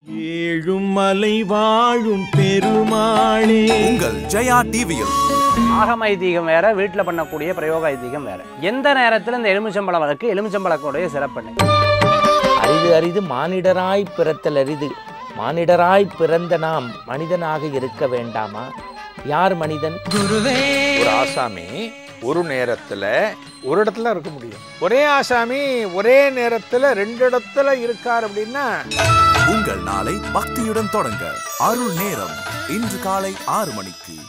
ஏழும் மலை வாழும் பெருமாளே உங்கள் ஜெயா டிவியில் ஆகம் ஐதீகம் வேற வீட்டில் பண்ணக்கூடிய பிரயோக ஐதீகம் வேற எந்த நேரத்தில் இந்த எலுமிச்சம்பழம் வழக்கு எலுமிச்சம்பழக்கோடைய சிறப்பு அரிது அரிது மானிடராய் பிறத்தல் அரிது மானிடராய் பிறந்த நாம் மனிதனாக இருக்க வேண்டாமா யார் மனிதன் ஒரு ஆசாமி ஒரு நேரத்துல ஒரு இடத்துல இருக்க முடியும் ஒரே ஆசாமி ஒரே நேரத்துல ரெண்டு இடத்துல இருக்கார் அப்படின்னா உங்கள் நாளை பக்தியுடன் தொடங்க அருள் நேரம் இன்று காலை ஆறு மணிக்கு